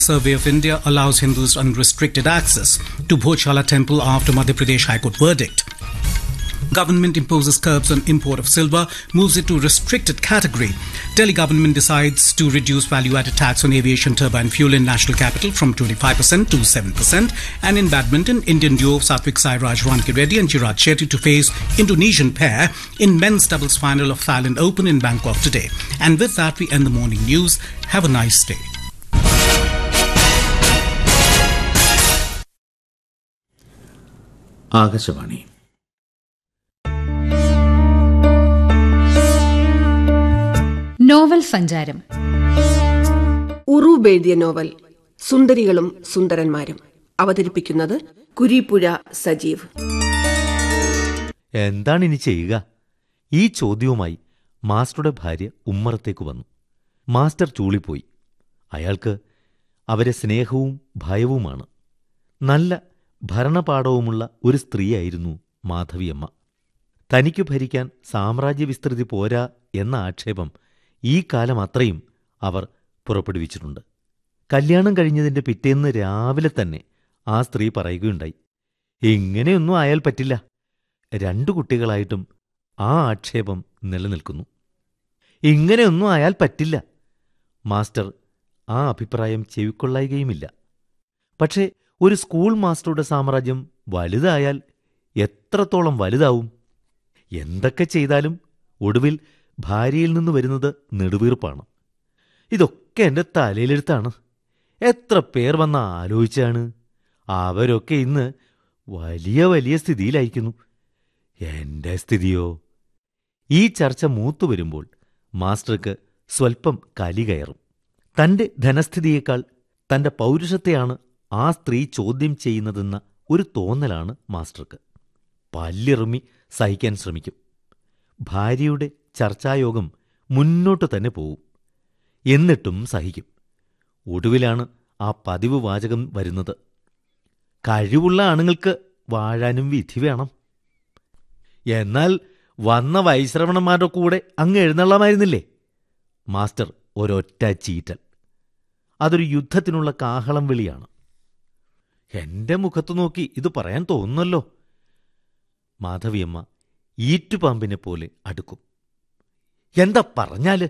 Survey of India allows Hindus unrestricted access to Bhojala temple after Madhya Pradesh High Court verdict. Government imposes curbs on import of silver, moves it to restricted category. Delhi government decides to reduce value-added tax on aviation turbine fuel in national capital from 25% to 7%. And in badminton, Indian duo Satvik Sairaj Ranki Reddy and Chirag Shetty to face Indonesian pair in men's doubles final of Thailand Open in Bangkok today. And with that, we end the morning news. Have a nice day. Akashvani novel സഞ്ചാരം ഉറൂബ് എഴുതിയ novel സുന്ദരികളും സുന്ദരന്മാരും അവതരിപ്പിക്കുന്നത് കുരീപ്പുഴ സജീവ് എന്താണ് ഇനി ചെയ്യുക ഈ ചോദ്യവുമായി മാസ്റ്ററുടെ ഭാര്യ ഉമ്മറത്തേക്ക് വന്നു മാസ്റ്റർ ചൂളിപ്പോയി അയാൾക്ക് അവരെ സ്നേഹവും ഭയവുമാണ് നല്ല ഭരണപാഠവുമുള്ള ഒരു സ്ത്രീയായിരുന്നു മാധവിയമ്മ തനിക്കു ഭരിക്കാൻ സാമ്രാജ്യവിസ്തൃതി പോരാ എന്ന ആക്ഷേപം ഈ കാലം അത്രയും അവർ പുറപ്പെടുവിച്ചിട്ടുണ്ട് കല്യാണം കഴിഞ്ഞതിന്റെ പിറ്റേന്ന് രാവിലെ തന്നെ ആ സ്ത്രീ പറയുകയുണ്ടായി ഇങ്ങനെയൊന്നും ആയാൽ പറ്റില്ല രണ്ടു കുട്ടികളായിട്ടും ആ ആക്ഷേപം നിലനിൽക്കുന്നു ഇങ്ങനെയൊന്നും ആയാൽ പറ്റില്ല മാസ്റ്റർ ആ അഭിപ്രായം ചെവിക്കൊള്ളായികയുമില്ല പക്ഷേ ഒരു സ്കൂൾ മാസ്റ്ററുടെ സാമ്രാജ്യം വലുതായാൽ എത്രത്തോളം വലുതാവും എന്തൊക്കെ ചെയ്താലും ഒടുവിൽ ഭാര്യയിൽ നിന്ന് വരുന്നത് നെടുവീർപ്പാണ് ഇതൊക്കെ എൻ്റെ തലയിലെടുത്താണ് എത്ര പേർ വന്ന ആലോചിച്ചാണ് അവരൊക്കെ ഇന്ന് വലിയ വലിയ സ്ഥിതിയിലായിരിക്കുന്നു എന്റെ സ്ഥിതിയോ ഈ ചർച്ച മൂത്തു വരുമ്പോൾ മാസ്റ്റർക്ക് സ്വൽപ്പം കലി കയറും തന്റെ ധനസ്ഥിതിയേക്കാൾ തന്റെ പൗരുഷത്തെയാണ് ആ സ്ത്രീ ചോദ്യം ചെയ്യുന്നതെന്ന ഒരു തോന്നലാണ് മാസ്റ്റർക്ക് പല്ലിറുമി സഹിക്കാൻ ശ്രമിക്കും ഭാര്യയുടെ ചർച്ചായോഗം മുന്നോട്ട് തന്നെ പോവും എന്നിട്ടും സഹിക്കും ഒടുവിലാണ് ആ പതിവ് വാചകം വരുന്നത് കഴിവുള്ള ആണുങ്ങൾക്ക് വാഴാനും വിധി വേണം എന്നാൽ വന്ന വൈശ്രവണന്മാരുടെ കൂടെ അങ്ങ് എഴുന്നള്ളമായിരുന്നില്ലേ മാസ്റ്റർ ഒരൊറ്റ ചീറ്റൽ അതൊരു യുദ്ധത്തിനുള്ള കാഹളം വിളിയാണ് എന്റെ മുഖത്തു നോക്കി ഇത് പറയാൻ തോന്നുന്നല്ലോ മാധവിയമ്മ ഈറ്റുപാമ്പിനെ പോലെ അടുക്കും എന്താ പറഞ്ഞാല്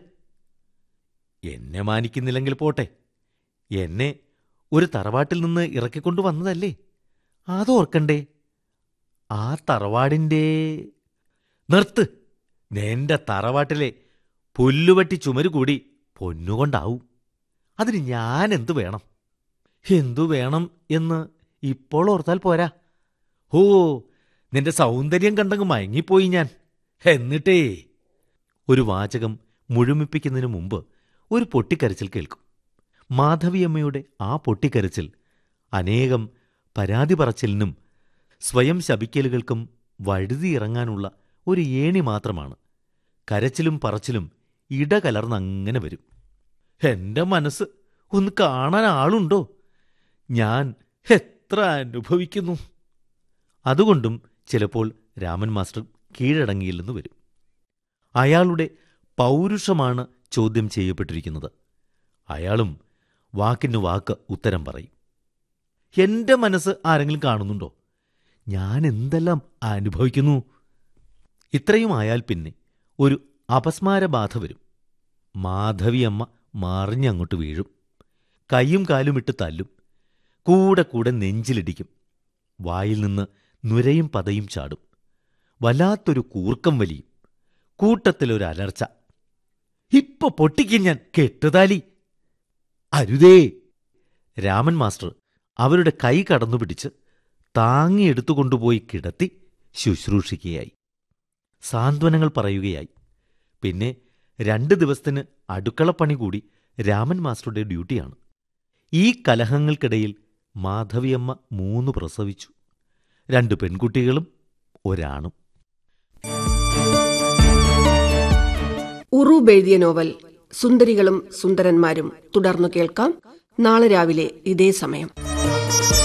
എന്നെ മാനിക്കുന്നില്ലെങ്കിൽ പോട്ടെ എന്നെ ഒരു തറവാട്ടിൽ നിന്ന് ഇറക്കിക്കൊണ്ടു വന്നതല്ലേ അതോർക്കണ്ടേ ആ തറവാടിൻ്റെ നിർത്ത് നിന്റെ തറവാട്ടിലെ പുല്ലുവട്ടി ചുമര് കൂടി പൊന്നുകൊണ്ടാവും അതിന് ഞാൻ എന്തു വേണം എന്തു വേണം എന്ന് ഇപ്പോൾ ഓർത്താൽ പോരാ ഓ നിന്റെ സൗന്ദര്യം കണ്ടങ്ങ് മയങ്ങിപ്പോയി ഞാൻ എന്നിട്ടേ ഒരു വാചകം മുഴുമിപ്പിക്കുന്നതിനു മുമ്പ് ഒരു പൊട്ടിക്കരച്ചിൽ കേൾക്കും മാധവിയമ്മയുടെ ആ പൊട്ടിക്കരച്ചിൽ അനേകം പരാതി പറച്ചിലിനും സ്വയം ശപിക്കലുകൾക്കും വഴുതിയിറങ്ങാനുള്ള ഒരു ഏണി മാത്രമാണ് കരച്ചിലും പറച്ചിലും ഇടകലർന്നങ്ങനെ വരും എന്റെ മനസ്സ് ഒന്ന് കാണാൻ ആളുണ്ടോ ഞാൻ എത്ര അനുഭവിക്കുന്നു അതുകൊണ്ടും ചിലപ്പോൾ രാമൻ മാസ്റ്റർ കീഴടങ്ങിയില്ലെന്ന് വരും അയാളുടെ പൗരുഷമാണ് ചോദ്യം ചെയ്യപ്പെട്ടിരിക്കുന്നത് അയാളും വാക്കിന് വാക്ക് ഉത്തരം പറയും എന്റെ മനസ്സ് ആരെങ്കിലും കാണുന്നുണ്ടോ ഞാൻ എന്തെല്ലാം അനുഭവിക്കുന്നു ഇത്രയും ആയാൽ പിന്നെ ഒരു അപസ്മാരബാധ വരും മാധവിയമ്മ മറിഞ്ഞങ്ങോട്ട് വീഴും കൈയും കാലും ഇട്ട് തല്ലും കൂടെ കൂടെ നെഞ്ചിലിടിക്കും വായിൽ നിന്ന് നുരയും പതയും ചാടും വല്ലാത്തൊരു കൂർക്കം വലിയും കൂട്ടത്തിലൊരു അലർച്ച ഇപ്പൊ പൊട്ടിക്കും ഞാൻ കെട്ടുതാലി അരുതേ രാമൻ മാസ്റ്റർ അവരുടെ കൈ കടന്നു പിടിച്ച് താങ്ങിയെടുത്തുകൊണ്ടുപോയി കിടത്തി ശുശ്രൂഷിക്കുകയായി സാന്ത്വനങ്ങൾ പറയുകയായി പിന്നെ രണ്ട് ദിവസത്തിന് അടുക്കളപ്പണി കൂടി രാമൻ മാസ്റ്ററുടെ ഡ്യൂട്ടിയാണ് ഈ കലഹങ്ങൾക്കിടയിൽ മാധവിയമ്മ മൂന്ന് പ്രസവിച്ചു രണ്ട് പെൺകുട്ടികളും ഒരാണും ഉറൂബ് എഴുതിയ നോവൽ സുന്ദരികളും സുന്ദരന്മാരും തുടർന്നു കേൾക്കാം നാളെ രാവിലെ ഇതേ സമയം